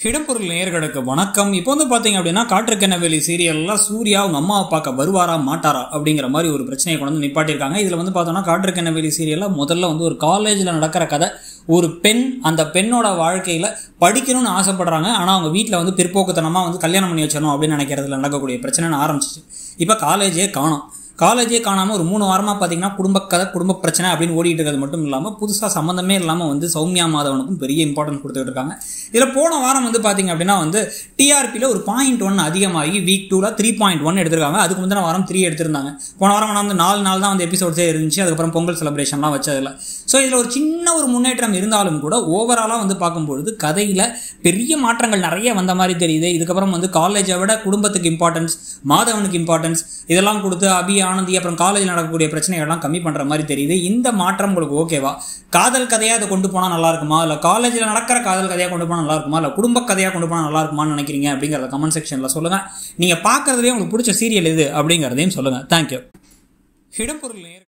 இடம்பொருள் நேயர்களுக்கு வணக்கம் இப்போ வந்து பார்த்தீங்க அப்படின்னா காற்றுக்கெனவெளி சீரியல்லாம் சூர்யா அவங்க அம்மாவை பார்க்க வருவாரா மாட்டாரா அப்படிங்கிற மாதிரி ஒரு பிரச்சனையை கொண்டு வந்து நிப்பாட்டியிருக்காங்க இதில் வந்து பார்த்தோம்னா காற்றுக்கெனவெளி சீரியலில் முதல்ல வந்து ஒரு காலேஜில் நடக்கிற கதை ஒரு பெண் அந்த பெண்ணோட வாழ்க்கையில் படிக்கணும்னு ஆசைப்படுறாங்க ஆனால் அவங்க வீட்டில் வந்து பிற்போக்குத்தனமாக வந்து கல்யாணம் பண்ணி வச்சிடணும் அப்படின்னு நினைக்கிறதுல நடக்கக்கூடிய பிரச்சனைன்னு ஆரம்பிச்சிச்சு இப்போ காலேஜே காணும் காலேஜே காணாமல் ஒரு மூணு வாரமாக பார்த்தீங்கன்னா குடும்ப கதை குடும்ப பிரச்சனை அப்படின்னு ஓடிட்டு இருக்கிறது மட்டும் இல்லாமல் புதுசாக சம்மந்தமே இல்லாமல் வந்து சௌமியா மாதவனுக்கும் பெரிய இம்பார்ட்டன்ஸ் கொடுத்துட்டு இருக்காங்க இதில் போன வாரம் வந்து பார்த்தீங்க அப்படின்னா வந்து டிஆர்பியில் ஒரு பாயிண்ட் ஒன் அதிகமாகி வீக் டூவில் த்ரீ பாயிண்ட் ஒன் எடுத்திருக்காங்க அதுக்கு முந்தின வாரம் த்ரீ எடுத்திருந்தாங்க போன வாரம் ஆனால் வந்து நாலு நாள் தான் வந்து எபிசோட்ஸே இருந்துச்சு அதுக்கப்புறம் பொங்கல் செலிப்ரேஷன்லாம் வச்சதில்ல ஸோ இதில் ஒரு சின்ன ஒரு முன்னேற்றம் இருந்தாலும் கூட ஓவராலாக வந்து பார்க்கும்பொழுது கதையில் பெரிய மாற்றங்கள் நிறைய வந்த மாதிரி தெரியுது இதுக்கப்புறம் வந்து காலேஜை விட குடும்பத்துக்கு இம்பார்ட்டன்ஸ் மாதவனுக்கு இம்பார்ட்டன்ஸ் இதெல்லாம் கொடுத்து அபி ஆனந்தி அப்புறம் காலேஜில் நடக்கக்கூடிய பிரச்சனைகள்லாம் கம்மி பண்ணுற மாதிரி தெரியுது இந்த மாற்றம் உங்களுக்கு ஓகேவா காதல் கதையாக அதை கொண்டு போனால் நல்லா இருக்குமா இல்லை காலேஜில் நடக்கிற காதல் கதையாக கொண்டு போனால் நல்லா இருக்குமா இல்லை குடும்ப கதையாக கொண்டு போனால் நல்லா இருக்குமான்னு நினைக்கிறீங்க அப்படிங்கிறத கமெண்ட் செக்ஷனில் சொல்லுங்கள் நீங்கள் பார்க்குறதுலேயே உங்களுக்கு பிடிச்ச சீரியல் எது அப்படிங்கிறதையும் சொல்லுங்கள் தேங்க்யூ இடம்பொருள் நேர்